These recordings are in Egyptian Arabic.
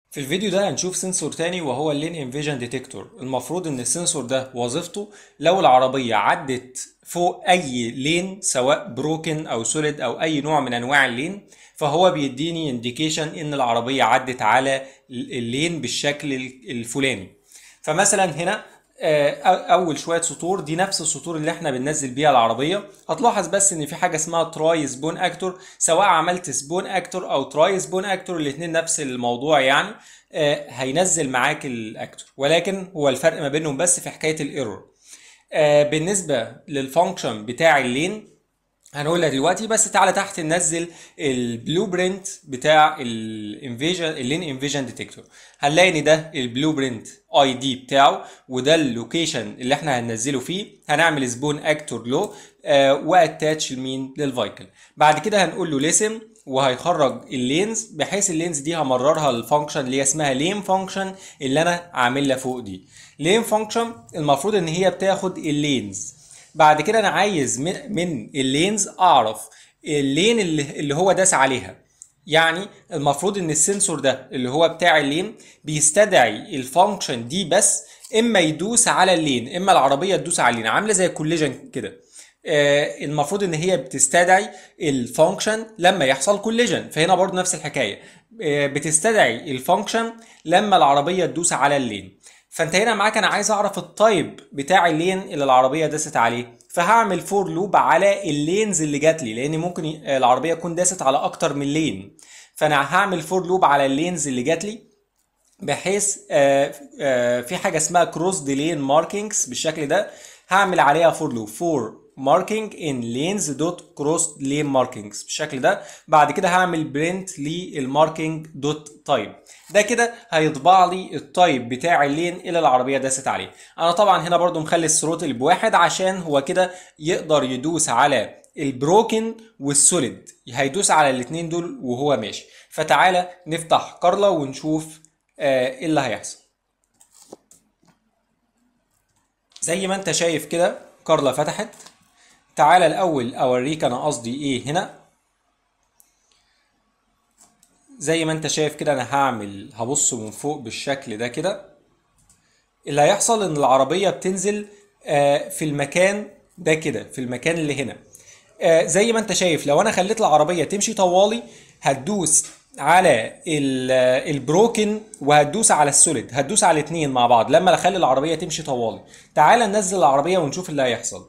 في الفيديو ده هنشوف سنسور تاني وهو اللين انفيجن ديتكتور المفروض ان السنسور ده وظيفته لو العربية عدت فوق اي لين سواء بروكن او سوليد او اي نوع من انواع اللين فهو بيديني انديكيشن ان العربية عدت على اللين بالشكل الفلاني فمثلا هنا اول شويه سطور دي نفس السطور اللي احنا بننزل بيها العربيه هتلاحظ بس ان في حاجه اسمها تراي سبون اكتور سواء عملت سبون اكتور او تراي سبون اكتور الاثنين نفس الموضوع يعني هينزل معاك الاكتور ولكن هو الفرق ما بينهم بس في حكايه الايرور بالنسبه للفانكشن بتاع اللين هنقولها دلوقتي بس تعالى تحت ننزل البلو برنت بتاع الانفيجن اللين انفيجن ديتكتور هنلاقي ان ده البلو برنت اي دي بتاعه وده اللوكيشن اللي احنا هننزله فيه هنعمل سبون اكتور لو آه واتاتش لمين للفايكل بعد كده هنقول له ليسن وهيخرج اللينز بحيث اللينز دي همررها للفانكشن اللي هي اسمها لين فانكشن اللي انا عاملها فوق دي لين فانكشن المفروض ان هي بتاخد اللينز بعد كده انا عايز من, من اللينز اعرف اللين اللي, اللي هو داس عليها يعني المفروض ان السنسور ده اللي هو بتاع اللين بيستدعي الفانكشن دي بس اما يدوس على اللين اما العربيه تدوس على اللين عامله زي الكوليجن كده آه المفروض ان هي بتستدعي الفانكشن لما يحصل كوليجن فهنا برضو نفس الحكايه آه بتستدعي الفانكشن لما العربيه تدوس على اللين فانت هنا معاك انا عايز اعرف التايب بتاع اللين اللي العربيه داست عليه فهعمل فور لوب على اللينز اللي جات لي لان ممكن العربيه تكون داست على اكتر من لين فانا هعمل فور لوب على اللينز اللي جات لي بحيث آآ آآ في حاجه اسمها كروس ديلين ماركينجز بالشكل ده هعمل عليها فور لوب فور ماركينج ان لينز دوت كروس لين ماركينجز بالشكل ده بعد كده هعمل برنت للماركينج دوت تايب ده كده هيطبع لي التايب بتاع اللين اللي العربيه داست عليه انا طبعا هنا برضو مخلي الثروتل بواحد عشان هو كده يقدر يدوس على البروكن والسوليد هيدوس على الاثنين دول وهو ماشي فتعالى نفتح كارلا ونشوف ايه اللي هيحصل زي ما انت شايف كده كارلا فتحت تعالى الاول اوريك انا قصدي ايه هنا زي ما انت شايف كده انا هعمل هبص من فوق بالشكل ده كده اللي هيحصل ان العربية بتنزل في المكان ده كده في المكان اللي هنا زي ما انت شايف لو انا خليت العربية تمشي طوالي هتدوس على البروكن وهتدوس على السوليد هتدوس على الاثنين مع بعض لما اخلي العربية تمشي طوالي تعالى ننزل العربية ونشوف اللي هيحصل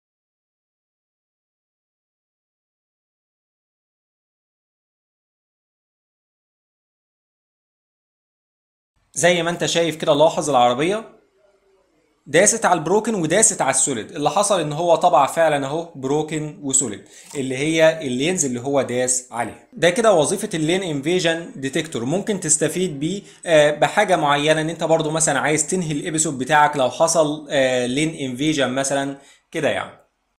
زي ما انت شايف كده لاحظ العربيه داست على البروكن وداست على السوليد اللي حصل ان هو طبع فعلا اهو بروكن وسوليد اللي هي اللينز اللي هو داس عليها ده كده وظيفه اللين انفيجن ديتكتور ممكن تستفيد بيه بحاجه معينه ان انت برضو مثلا عايز تنهي الابيسود بتاعك لو حصل لين انفيجن مثلا كده يعني